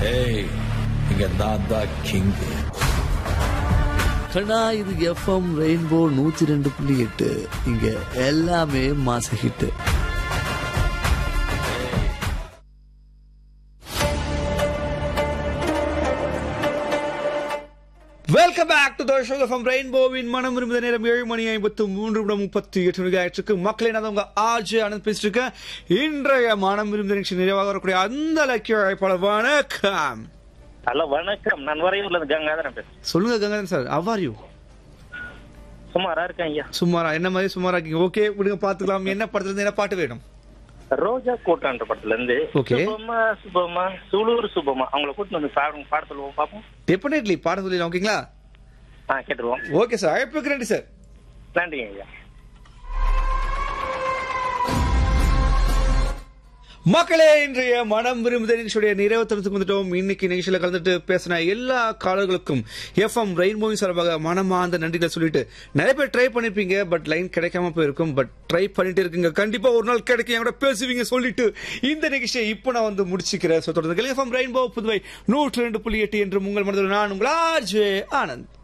ஏய் இங்க நான் தான் கிங் கண்ணா இது எஃப்எம் ரெயின்போ நூத்தி ரெண்டு புள்ளி எட்டு இங்க எல்லாமே மாச hit welcome back to show from ரெயின்போவின் மனம் விரும்புத நேரம் ஏழு மணி ஐம்பத்து மூன்று நிமிடம் முப்பத்தி எட்டு நிமிடம் மக்களே நான் உங்க ஆஜ் ஆனந்த் பேசிட்டு இருக்கேன் இன்றைய மனம் விரும்புத நிகழ்ச்சி நிறைவாக வரக்கூடிய அந்த லக்கிய அழைப்பாளர் வணக்கம் ஹலோ வணக்கம் நான் வரையூர்ல இருந்து கங்காதரன் பேசுறேன் சொல்லுங்க கங்காதன் சார் அவ்வார் யூ சுமாரா இருக்கேன் ஐயா சுமாரா என்ன மாதிரி சுமாரா இருக்கீங்க ஓகே விடுங்க பாத்துக்கலாம் என்ன படத்துல இருந்து என்ன பாட்டு வேணும் ரோஜா கோட்டான்ற படத்துல இருந்து Okay. சுபமா சுபமா சுளூர் சுபமா அவங்கள கூட்டிட்டு வந்து பாடுங்க பாட சொல்லுவோம் பாப்போம் டெஃபினெட்லி பாட சொல்லிடலாம் ஓகேங்களா ஆ கேட்டுருவோம் ஓகே சார் அழைப்புக்கு நன்றி சார் நன்றிங்க ஐயா மக்களே இன்றைய மனம் விரும்புத நிகழ்ச்சியுடைய நிறைவு தரத்துக்கு வந்துட்டோம் இன்னைக்கு நிகழ்ச்சியில கலந்துட்டு பேசின எல்லா காலர்களுக்கும் எஃப்எம் ரெயின்போவின் சார்பாக மனமார்ந்த நன்றிகள் சொல்லிட்டு நிறைய பேர் ட்ரை பண்ணிருப்பீங்க பட் லைன் கிடைக்காம போயிருக்கும் பட் ட்ரை பண்ணிட்டு இருக்கீங்க கண்டிப்பா ஒரு நாள் கிடைக்கும் என் கூட பேசுவீங்க சொல்லிட்டு இந்த நிகழ்ச்சியை இப்போ நான் வந்து முடிச்சுக்கிறேன் ஸோ தொடர்ந்து எஃப்எம் ரெயின்போ புதுவை நூற்றி ரெண்டு புள்ளி எட்டு என்று உங்கள் மனதில் நான் உங்கள் ஆர்ஜே ஆனந்த்